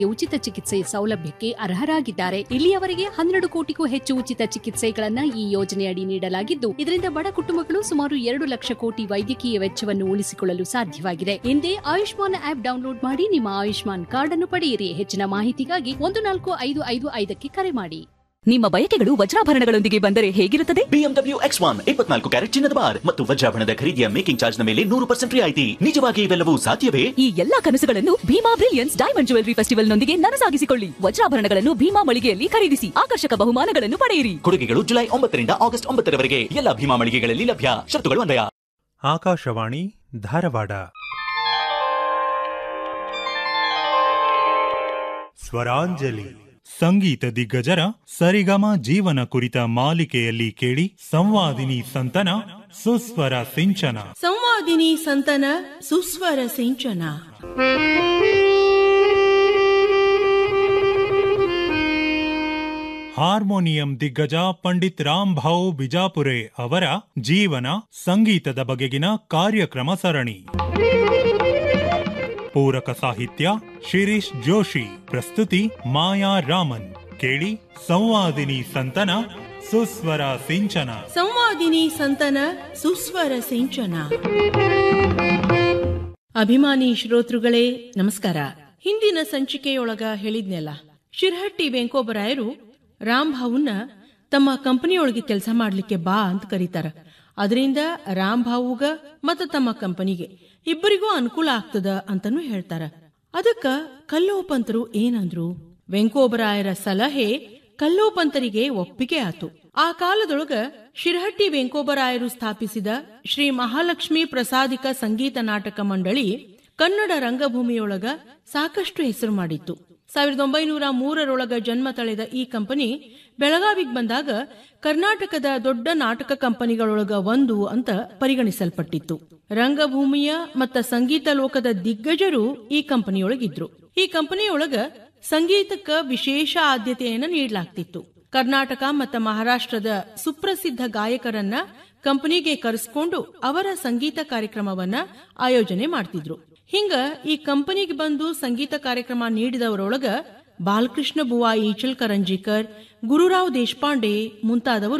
ಉಚಿತ ಚಿಕಿತ್ಸೆ ಸೌಲಭ್ಯಕ್ಕೆ ಅರ್ಹರಾಗಿದ್ದಾರೆ ಇಲ್ಲಿಯವರೆಗೆ ಹನ್ನೆರಡು ಕೋಟಿಗೂ ಹೆಚ್ಚು ಉಚಿತ ಚಿಕಿತ್ಸೆಗಳನ್ನ ಈ ಯೋಜನೆಯಡಿ ನೀಡಲಾಗಿದ್ದು ಇದರಿಂದ ಬಡ ಕುಟುಂಬಗಳು ಸುಮಾರು ಎರಡು ಲಕ್ಷ ಕೋಟಿ ವೈದ್ಯಕೀಯ ವೆಚ್ಚವನ್ನು ಉಳಿಸಿಕೊಳ್ಳಲು ಸಾಧ್ಯವಾಗಿದೆ ಹಿಂದೆ ಆಯುಷ್ಮಾನ್ ಆಪ್ ಡೌನ್ಲೋಡ್ ಮಾಡಿ ನಿಮ್ಮ ಆಯುಷ್ಮಾನ್ ಕಾರ್ಡ್ ಅನ್ನು ಪಡೆಯಿರಿ ಹೆಚ್ಚಿನ ಮಾಹಿತಿಗಾಗಿ ಒಂದು ನಾಲ್ಕು ಐದು ಐದು ಐದಕ್ಕೆ ಕರೆ ಮಾಡಿ ನಿಮ್ಮ ಬಯಕೆಗಳು ವಜ್ರಾಭರಣಗಳೊಂದಿಗೆ ಬಂದರೆ ಹೇಗಿರುತ್ತದೆ ಬಿಎಂಡಬ್ಲ್ಯೂ ಎಕ್ಸ್ ಒನ್ ಇಪ್ಪತ್ನಾಲ್ಕು ಕ್ಯಾರೆಟ್ ಚಿನ್ನದ ಬಾರ್ ಮತ್ತು ವಜ್ರಾಭರಣದ ಖರೀದಿಯ ಮೇಕಿಂಗ್ ಚಾರ್ಜ್ ನ ಮೇಲೆ ನೂರು ಪರ್ಸೆಂಟ್ ರಿಯಾಯಿತಿ ನಿಜವಾಗಿ ಇವೆಲ್ಲವೂ ಸಾಧ್ಯವೇ ಈ ಎಲ್ಲಾ ಕನಸುಗಳನ್ನು ಭೀಮಾ ಬ್ರಿಲಿಯನ್ಸ್ ಡೈಮಂಡ್ ಜ್ಯುವೆಲರಿ ಫೆಸ್ಟಿವಲ್ನೊಂದಿಗೆ ನನಸಾಗಿಸಿಕೊಳ್ಳಿ ವಜ್ರಾಭರಣಗಳನ್ನು ಭೀಮಾ ಮಳಿಗೆಯಲ್ಲಿ ಖರೀದಿಸಿ ಆಕರ್ಷಕ ಬಹುಮಾನಗಳನ್ನು ಪಡೆಯಿರಿ ಕೊಡುಗೆಗಳು ಜುಲೈ ಒಂಬತ್ತರಿಂದ ಆಗಸ್ಟ್ ಒಂಬತ್ತರವರೆಗೆ ಎಲ್ಲ ಭೀಮಾ ಮಳಿಗೆಗಳಲ್ಲಿ ಲಭ್ಯ ಶರ್ತುಗಳು ಅನ್ವಯ ಆಕಾಶವಾಣಿ ಧಾರವಾಡ ಸ್ವರಾಂಜಲಿ ಸಂಗೀತ ದಿಗ್ಗಜರ ಸರಿಗಮ ಜೀವನ ಕುರಿತ ಮಾಲಿಕೆಯಲ್ಲಿ ಕೇಳಿ ಸಂವಾದಿನಿ ಸಂತನ ಸುಸ್ವರ ಸಿಂಚನ ಸಂವಾದಿನಿ ಸಂತನ ಸುಸ್ವರ ಸಿಂಚನ ಹಾರ್ಮೋನಿಯಂ ದಿಗ್ಗಜ ಪಂಡಿತ್ ರಾಮ್ ಭಾವ್ ಬಿಜಾಪುರೆ ಅವರ ಜೀವನ ಸಂಗೀತದ ಬಗೆಗಿನ ಕಾರ್ಯಕ್ರಮ ಸರಣಿ ಪೂರಕ ಸಾಹಿತ್ಯ ಶಿರೀಶ್ ಜೋಶಿ ಪ್ರಸ್ತುತಿ ಮಾಯಾ ರಾಮನ್ ಕೇಳಿ ಸಂವಾದಿನಿ ಸಂತನ ಸುಸ್ವರ ಸಿಂಚನ ಸಂವಾದಿನಿ ಸಂತನ ಸುಸ್ವರ ಸಿಂಚನ ಅಭಿಮಾನಿ ಶ್ರೋತೃಗಳೇ ನಮಸ್ಕಾರ ಹಿಂದಿನ ಸಂಚಿಕೆಯೊಳಗ ಹೇಳಿದ್ನೆಲ್ಲ ಶಿರ್ಹಟ್ಟಿ ವೆಂಕೋಬರಾಯರು ರಾಮ್ ಭಾವುನ ತಮ್ಮ ಕಂಪನಿಯೊಳಗೆ ಕೆಲಸ ಮಾಡ್ಲಿಕ್ಕೆ ಬಾ ಅಂತ ಕರೀತಾರ ಅದರಿಂದ ರಾಮ್ ಭಾವುಗ ಮತ್ತು ತಮ್ಮ ಕಂಪನಿಗೆ ಇಬ್ಬರಿಗೂ ಅನುಕೂಲ ಆಗ್ತದ ಅಂತಾನು ಹೇಳ್ತಾರ ಅದಕ್ಕ ಕಲ್ಲೋಪಂತರು ಏನಂದ್ರು ವೆಂಕೋಬರಾಯರ ಸಲಹೆ ಕಲ್ಲೋಪಂತರಿಗೆ ಒಪ್ಪಿಗೆ ಆತು ಆ ಕಾಲದೊಳಗ ಶಿರಹಟ್ಟಿ ವೆಂಕೋಬರಾಯರು ಸ್ಥಾಪಿಸಿದ ಶ್ರೀ ಮಹಾಲಕ್ಷ್ಮಿ ಪ್ರಸಾದಿಕ ಸಂಗೀತ ನಾಟಕ ಮಂಡಳಿ ಕನ್ನಡ ರಂಗಭೂಮಿಯೊಳಗ ಸಾಕಷ್ಟು ಹೆಸರು ಮಾಡಿತ್ತು ಸಾವಿರದ ಒಂಬೈನೂರ ಮೂರರೊಳಗ ಜನ್ಮ ತಳೆದ ಈ ಕಂಪನಿ ಬೆಳಗಾವಿಗೆ ಬಂದಾಗ ಕರ್ನಾಟಕದ ದೊಡ್ಡ ನಾಟಕ ಕಂಪನಿಗಳೊಳಗ ಒಂದು ಅಂತ ಪರಿಗಣಿಸಲ್ಪಟ್ಟಿತ್ತು ರಂಗಭೂಮಿಯ ಮತ್ತ ಸಂಗೀತ ಲೋಕದ ದಿಗ್ಗಜರು ಈ ಕಂಪನಿಯೊಳಗಿದ್ರು ಈ ಕಂಪನಿಯೊಳಗ ಸಂಗೀತಕ್ಕ ವಿಶೇಷ ಆದ್ಯತೆಯನ್ನ ನೀಡಲಾಗ್ತಿತ್ತು ಕರ್ನಾಟಕ ಮತ್ತು ಮಹಾರಾಷ್ಟ್ರದ ಸುಪ್ರಸಿದ್ಧ ಗಾಯಕರನ್ನ ಕಂಪನಿಗೆ ಕರೆಸ್ಕೊಂಡು ಅವರ ಸಂಗೀತ ಕಾರ್ಯಕ್ರಮವನ್ನ ಆಯೋಜನೆ ಮಾಡ್ತಿದ್ರು ಹಿಂಗ ಈ ಕಂಪನಿಗೆ ಬಂದು ಸಂಗೀತ ಕಾರ್ಯಕ್ರಮ ನೀಡಿದವರೊಳಗ ಬಾಲಕೃಷ್ಣ ಬುವಾಯಿ ಚಿಲ್ಕರಂಜಿಕರ್ ಗುರುರಾವ್ ದೇಶಪಾಂಡೆ ಮುಂತಾದವರು